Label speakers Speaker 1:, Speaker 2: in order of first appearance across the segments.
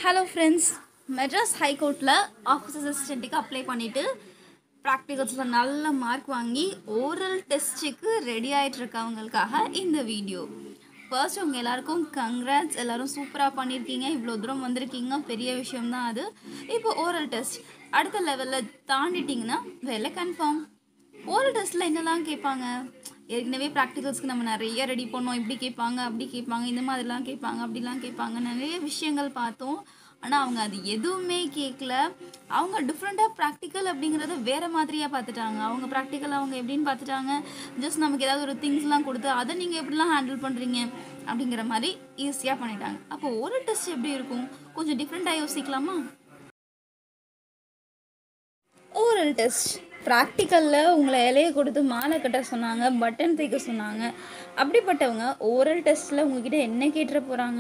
Speaker 1: hello friends Madras ஹைகோர்ட்டில் office அசிஸ்டண்ட்டுக்கு apply பண்ணிவிட்டு ப்ராக்டிகல்ஸில் நல்ல மார்க் வாங்கி ஓரல் டெஸ்ட்டுக்கு ரெடி ஆகிட்டு இருக்கவங்களுக்காக இந்த வீடியோ ஃபர்ஸ்ட் உங்கள் எல்லாருக்கும் கங்க்ராட்ஸ் எல்லாரும் சூப்பராக பண்ணியிருக்கீங்க இவ்வளோ தூரம் வந்திருக்கீங்க பெரிய விஷயம்தான் அது இப்போ ஓரல் டெஸ்ட் அடுத்த லெவலில் தாண்டிட்டிங்கன்னா வேலை கன்ஃபார்ம் ஓரல் டெஸ்ட்டில் என்னெல்லாம் கேட்பாங்க ஏற்கனவே ப்ராக்டிகல்ஸ்க்கு நம்ம நிறைய ரெடி பண்ணோம் இப்படி கேட்பாங்க அப்படி கேட்பாங்க இந்த மாதிரிலாம் கேட்பாங்க அப்படிலாம் கேட்பாங்க நிறைய விஷயங்கள் பார்த்தோம் ஆனால் அவங்க அது எதுவுமே கேட்கல அவங்க டிஃப்ரெண்ட்டாக ப்ராக்டிக்கல் அப்படிங்கிறத வேறு மாதிரியாக பார்த்துட்டாங்க அவங்க ப்ராக்டிக்கல் அவங்க எப்படின்னு பார்த்துட்டாங்க ஜஸ்ட் நமக்கு ஏதாவது ஒரு திங்ஸ்லாம் கொடுத்து அதை நீங்கள் எப்படிலாம் ஹேண்டில் பண்ணுறீங்க அப்படிங்கிற மாதிரி ஈஸியாக பண்ணிட்டாங்க அப்போ ஒரு டெஸ்ட் எப்படி இருக்கும் கொஞ்சம் டிஃப்ரெண்ட்டாக யோசிக்கலாமா ஓரல் டெஸ்ட் ப்ராக்டிக்கலில் உங்களை இலையை கொடுத்து மாலை கட்ட சொன்னாங்க பட்டன் தைக்க சொன்னாங்க அப்படிப்பட்டவங்க ஓரல் டெஸ்ட்டில் உங்ககிட்ட என்ன கேட்டுற போகிறாங்க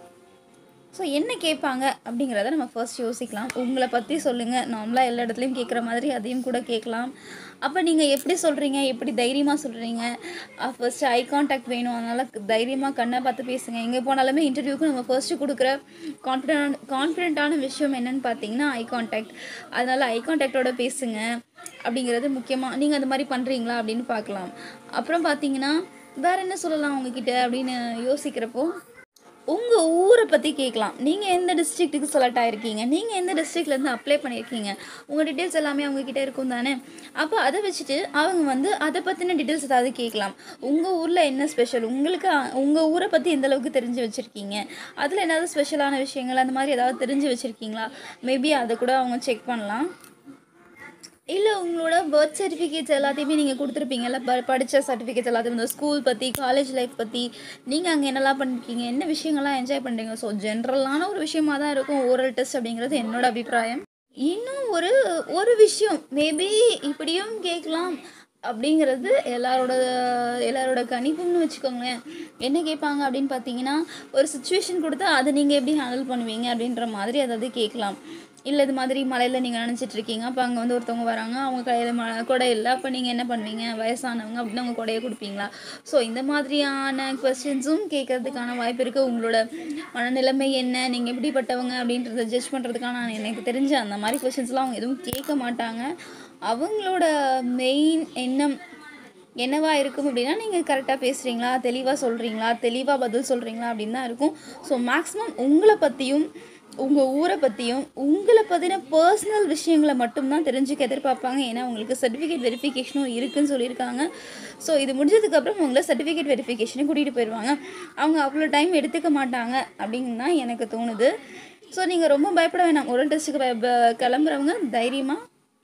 Speaker 1: ஸோ என்ன கேட்பாங்க அப்படிங்கிறத நம்ம ஃபர்ஸ்ட் யோசிக்கலாம் உங்களை பற்றி சொல்லுங்கள் நார்மலாக எல்லா இடத்துலையும் கேட்குற மாதிரி அதையும் கூட கேட்கலாம் அப்போ நீங்கள் எப்படி சொல்கிறீங்க எப்படி தைரியமாக சொல்கிறீங்க ஃபர்ஸ்ட்டு ஐ கான்டாக்ட் வேணும் அதனால் தைரியமாக கண்ணை பார்த்து பேசுங்க எங்கே போனாலுமே இன்டர்வியூக்கு நம்ம ஃபர்ஸ்ட்டு கொடுக்குற கான்ஃபிடென்ட் கான்ஃபிடென்ட்டான விஷயம் என்னென்னு பார்த்தீங்கன்னா ஐ கான்டாக்ட் அதனால் ஐ கான்டாக்டோட பேசுங்க அப்படிங்கிறது முக்கியமாக நீங்கள் அந்த மாதிரி பண்ணுறீங்களா அப்படின்னு பார்க்கலாம் அப்புறம் பார்த்தீங்கன்னா வேறு என்ன சொல்லலாம் உங்ககிட்ட அப்படின்னு யோசிக்கிறப்போ உங்கள் ஊரை பற்றி கேட்கலாம் நீங்கள் எந்த டிஸ்ட்ரிக்ட்டுக்கு செலக்ட் ஆகிருக்கீங்க நீங்கள் எந்த டிஸ்ட்ரிக்ட்லேருந்து அப்ளை பண்ணியிருக்கீங்க உங்கள் டீட்டெயில்ஸ் எல்லாமே அவங்கக்கிட்ட இருக்கும் தானே அப்போ அதை வச்சுட்டு அவங்க வந்து அதை பற்றின டீட்டெயில்ஸ் ஏதாவது கேட்கலாம் உங்கள் ஊரில் என்ன ஸ்பெஷல் உங்களுக்கு உங்கள் ஊரை பற்றி எந்த அளவுக்கு தெரிஞ்சு வச்சுருக்கீங்க அதில் ஏதாவது ஸ்பெஷலான விஷயங்கள் அந்த மாதிரி ஏதாவது தெரிஞ்சு வச்சுருக்கீங்களா மேபி அதை கூட அவங்க செக் பண்ணலாம் இல்லை உங்களோட பர்த் சர்டிஃபிகேட்ஸ் எல்லாத்தையுமே நீங்கள் கொடுத்துருப்பீங்கல்ல ப படித்த சர்டிஃபிகேட்ஸ் எல்லாத்தையும் இந்த ஸ்கூல் பற்றி காலேஜ் லைஃப் பற்றி நீங்கள் அங்கே என்னெல்லாம் பண்ணிருக்கீங்க என்ன விஷயங்கள்லாம் என்ஜாய் பண்ணுறீங்க ஸோ ஜென்ரலான ஒரு விஷயமா தான் இருக்கும் ஓரல் டெஸ்ட் அப்படிங்கிறது என்னோட அபிப்பிராயம் இன்னும் ஒரு ஒரு விஷயம் மேபி இப்படியும் கேட்கலாம் அப்படிங்கிறது எல்லாரோட எல்லாரோட கணிப்புன்னு வச்சுக்கோங்களேன் என்ன கேட்பாங்க அப்படின்னு பார்த்தீங்கன்னா ஒரு சுச்சுவேஷன் கொடுத்தா அதை நீங்கள் எப்படி ஹேண்டில் பண்ணுவீங்க அப்படின்ற மாதிரி அதாவது கேட்கலாம் இல்லை இது மாதிரி மலையில் நீங்கள் நினச்சிட்டு இருக்கீங்க அப்போ அங்கே வந்து ஒருத்தவங்க வராங்க அவங்க கையில் ம கொடை இல்லை அப்போ நீங்கள் என்ன பண்ணுவீங்க வயசானவங்க அப்படின்னு அவங்க கொடையை கொடுப்பீங்களா ஸோ இந்த மாதிரியான கொஸ்டின்ஸும் கேட்கறதுக்கான வாய்ப்பு இருக்குது உங்களோட மனநிலைமை என்ன நீங்கள் எப்படிப்பட்டவங்க அப்படின்றத ஜட்ஜ் பண்ணுறதுக்கான எனக்கு தெரிஞ்ச அந்த மாதிரி கொஸ்டின்ஸ்லாம் அவங்க எதுவும் கேட்க மாட்டாங்க அவங்களோட மெயின் எண்ணம் என்னவா இருக்கும் அப்படின்னா நீங்கள் கரெக்டாக பேசுகிறீங்களா தெளிவாக சொல்கிறீங்களா தெளிவாக பதில் சொல்கிறீங்களா அப்படின்னு தான் இருக்கும் ஸோ மேக்ஸிமம் உங்களை பற்றியும் உங்கள் ஊரை பற்றியும் உங்களை பற்றின பர்சனல் விஷயங்களை மட்டும்தான் தெரிஞ்சுக்க எதிர்பார்ப்பாங்க ஏன்னா உங்களுக்கு சர்டிஃபிகேட் வெரிஃபிகேஷனும் இருக்குதுன்னு சொல்லியிருக்காங்க ஸோ இது முடிஞ்சதுக்கப்புறம் உங்களை சர்டிஃபிகேட் வெரிஃபிகேஷனும் கூட்டிகிட்டு போயிடுவாங்க அவங்க அவ்வளோ டைம் எடுத்துக்க மாட்டாங்க அப்படின்னு தான் எனக்கு தோணுது ஸோ நீங்கள் ரொம்ப பயப்பட வேணாம் ஒரு டெஸ்ட்டுக்கு கிளம்புறவங்க தைரியமாக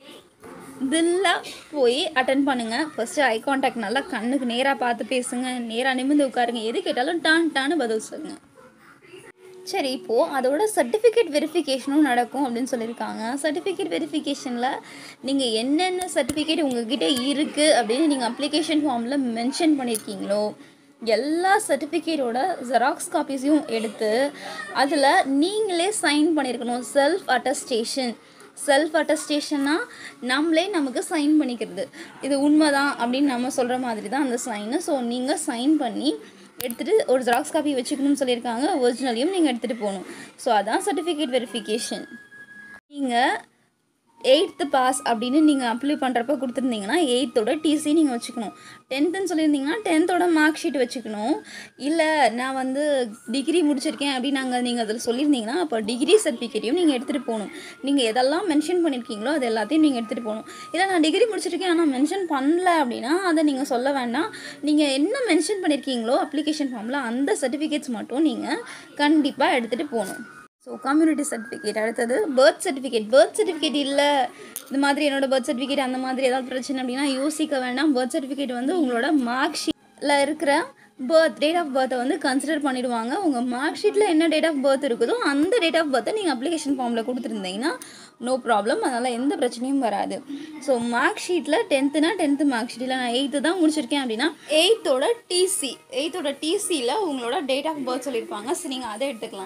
Speaker 1: தில்லாக போய் அட்டன் பண்ணுங்கள் ஃபஸ்ட்டு ஐ கான்டாக்ட் நல்லா கண்ணுக்கு நேராக பார்த்து பேசுங்க நேராக நிமிர்ந்து உட்காருங்க எது கேட்டாலும் டான் டான்னு பதில் சொல்லுங்கள் சரி இப்போது அதோட சர்டிஃபிகேட் வெரிஃபிகேஷனும் நடக்கும் அப்படின்னு சொல்லியிருக்காங்க சர்டிஃபிகேட் வெரிஃபிகேஷனில் நீங்கள் என்னென்ன சர்டிஃபிகேட் உங்ககிட்ட இருக்குது அப்படின்னு நீங்கள் அப்ளிகேஷன் ஃபார்மில் மென்ஷன் பண்ணியிருக்கீங்களோ எல்லா சர்டிஃபிகேட்டோட ஜெராக்ஸ் காப்பீஸையும் எடுத்து அதில் நீங்களே சைன் பண்ணியிருக்கணும் செல்ஃப் அட்டஸ்டேஷன் செல்ஃப் அட்டஸ்டேஷன்னா நம்மளே நமக்கு சைன் பண்ணிக்கிறது இது உண்மைதான் அப்படின்னு நம்ம சொல்கிற மாதிரி தான் அந்த சைனு ஸோ நீங்கள் சைன் பண்ணி எடுத்துகிட்டு ஒரு ஜெராக்ஸ் காப்பி வச்சுக்கணும்னு சொல்லியிருக்காங்க ஒரிஜினலையும் நீங்கள் எடுத்துகிட்டு போகணும் ஸோ அதான் சர்டிஃபிகேட் வெரிஃபிகேஷன் நீங்கள் எயித்து பாஸ் அப்படின்னு நீங்கள் அப்ளை பண்ணுறப்ப கொடுத்துருந்தீங்கன்னா எயித்தோட டிசி நீங்கள் வச்சுக்கணும் டென்த்துன்னு சொல்லியிருந்தீங்கன்னா டென்த்தோட மார்க் ஷீட் வச்சுக்கணும் இல்லை நான் வந்து டிகிரி முடிச்சிருக்கேன் அப்படின்னு நாங்கள் நீங்கள் அதில் சொல்லியிருந்தீங்கன்னா அப்போ டிகிரி சர்டிஃபிகேட்டையும் நீங்கள் எடுத்துகிட்டு போகணும் நீங்கள் எதெல்லாம் மென்ஷன் பண்ணியிருக்கீங்களோ அது எல்லாத்தையும் நீங்கள் எடுத்துகிட்டு போகணும் இல்லை நான் டிகிரி முடிச்சிருக்கேன் ஆனால் மென்ஷன் பண்ணல அப்படின்னா அதை நீங்கள் சொல்ல வேண்டாம் நீங்கள் என்ன மென்ஷன் பண்ணியிருக்கீங்களோ அப்ளிகேஷன் ஃபார்மில் அந்த சர்டிஃபிகேட்ஸ் மட்டும் நீங்கள் கண்டிப்பாக எடுத்துகிட்டு போகணும் ஸோ கம்யூனிட்டி சர்டிஃபிகேட் அடுத்தது பர்த் சர்டிஃபிகேட் பர்த் சர்டிஃபிகேட் இல்லை இந்த மாதிரி என்னோட பர்த் சர்டிஃபிகேட் அந்த மாதிரி ஏதாவது பிரச்சனை அப்படின்னா யோசிக்க வேண்டாம் பர்த் சர்டிஃபிகேட் வந்து உங்களோட மார்க் ஷீட்டில் இருக்கிற பர்த் டேட் ஆஃப் பர்த்தை வந்து கன்சிடர் பண்ணிடுவாங்க உங்கள் மார்க் ஷீட்டில் என்ன டேட் ஆஃப் பர்த் இருக்குதோ அந்த டேட் ஆஃப் பர்த்தை நீங்கள் அப்ளிகேஷன் ஃபார்மில் கொடுத்துருந்தீங்கன்னா நோ ப்ராப்ளம் அதனால் எந்த பிரச்சனையும் வராது ஸோ மார்க் ஷீட்டில் டென்த்துனா டென்த்து மார்க் ஷீட்டில் நான் எயித்து தான் முடிச்சிருக்கேன் அப்படின்னா எயித்தோட டிசி எயித்தோட டிசியில் உங்களோட டேட் ஆஃப் பர்த் சொல்லியிருப்பாங்க ஸோ நீங்கள் அதை எடுத்துக்கலாம்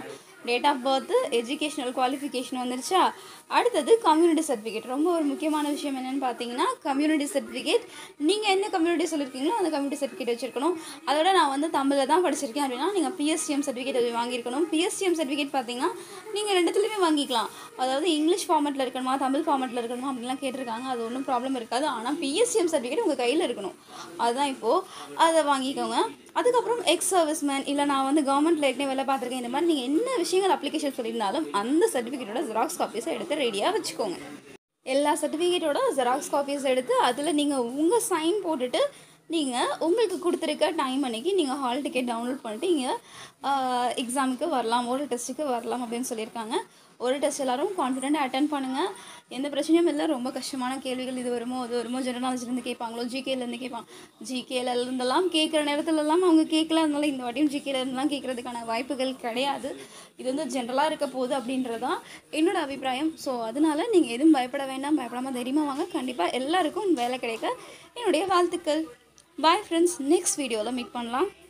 Speaker 1: date of birth educational qualification வந்துருச்சா அடுத்தது கம்யூனிட்டி சர்டிஃபிகேட் ரொம்ப ஒரு முக்கியமான விஷயம் என்னென்னு பார்த்தீங்கன்னா கம்யூனிட்டி சர்டிஃபிகேட் நீங்கள் என்ன கம்யூனிட்டி சொல்லியிருக்கீங்களோ அந்த கம்யூனிட்டி சர்டிஃபிகேட் வச்சுருக்கணும் அதோட நான் வந்து தமிழில் தான் படிச்சிருக்கேன் அப்படின்னா நீங்கள் பிஎஸ்டிஎம் சர்டிஃபிகேட் வாங்கியிருக்கணும் பிஎஸ்டிஎம் சர்டிஃபிகேட் பார்த்தீங்கன்னா நீங்கள் ரெண்டுத்துலையுமே வாங்கிக்கலாம் அதாவது இங்கிலீஷ் ஃபார்மெட்டில் இருக்கணுமா தமிழ் ஃபார்மெட்டில் இருக்கணுமா அப்படிலாம் கேட்டிருக்காங்க அது ஒன்றும் ப்ராப்ளம் இருக்காது ஆனால் பிஎஸ்சிஎம் சர்டிஃபிகேட் உங்கள் கையில் இருக்கணும் அதுதான் இப்போது அதை வாங்கிக்கோங்க அதுக்கப்புறம் எக்ஸ் சர்வீஸ்மேன் இல்லை நான் வந்து கவர்மெண்ட்டில் ஏற்கனவே வேலை பார்த்துருக்கேன் இந்த மாதிரி நீங்கள் என்ன விஷயங்கள் அப்ளிகேஷன் சொல்லியிருந்தாலும் அந்த சர்டிஃபிகேட்டோட ஜெராக்ஸ் காப்பீஸை எடுத்து ரெடியாக வச்சுக்கோங்க எல்லா சர்டிஃபிகேட்டோட ஜெராக்ஸ் காப்பீஸ் எடுத்து அதில் நீங்கள் உங்கள் சைன் போட்டுட்டு நீங்கள் உங்களுக்கு கொடுத்துருக்க டைம் அன்னைக்கு நீங்கள் ஹால் டிக்கெட் டவுன்லோட் பண்ணிட்டு நீங்கள் எக்ஸாமுக்கு வரலாம் ஒரு டெஸ்ட்டுக்கு வரலாம் அப்படின்னு சொல்லியிருக்காங்க ஒரு டெஸ்ட் எல்லாரும் கான்ஃபிடென்ட்டாக அட்டன் பண்ணுங்கள் எந்த பிரச்சனையும் இல்லை ரொம்ப கஷ்டமான கேள்விகள் இது வருமோ அது வருமோ ஜெனரல் நாலேஜ்லேருந்து கேட்பாங்களோ ஜிகேலேருந்து கேட்பாங்க ஜிகேல இருந்தெல்லாம் கேட்குற நேரத்துலலாம் அவங்க கேட்கல அதனால இந்த வாட்டியும் ஜிகேல இருந்தெல்லாம் கேட்குறதுக்கான வாய்ப்புகள் கிடையாது இது வந்து ஜென்ரலாக இருக்க போகுது அப்படின்றது தான் என்னோட அபிப்பிராயம் ஸோ அதனால நீங்கள் எதுவும் பயப்பட வேண்டாம் பயப்படாமல் தைரியமாக வாங்க கண்டிப்பாக எல்லாருக்கும் வேலை கிடைக்க என்னுடைய வாழ்த்துக்கள் பாய் ஃப்ரெண்ட்ஸ் நெக்ஸ்ட் வீடியோவில் மீட் பண்ணலாம்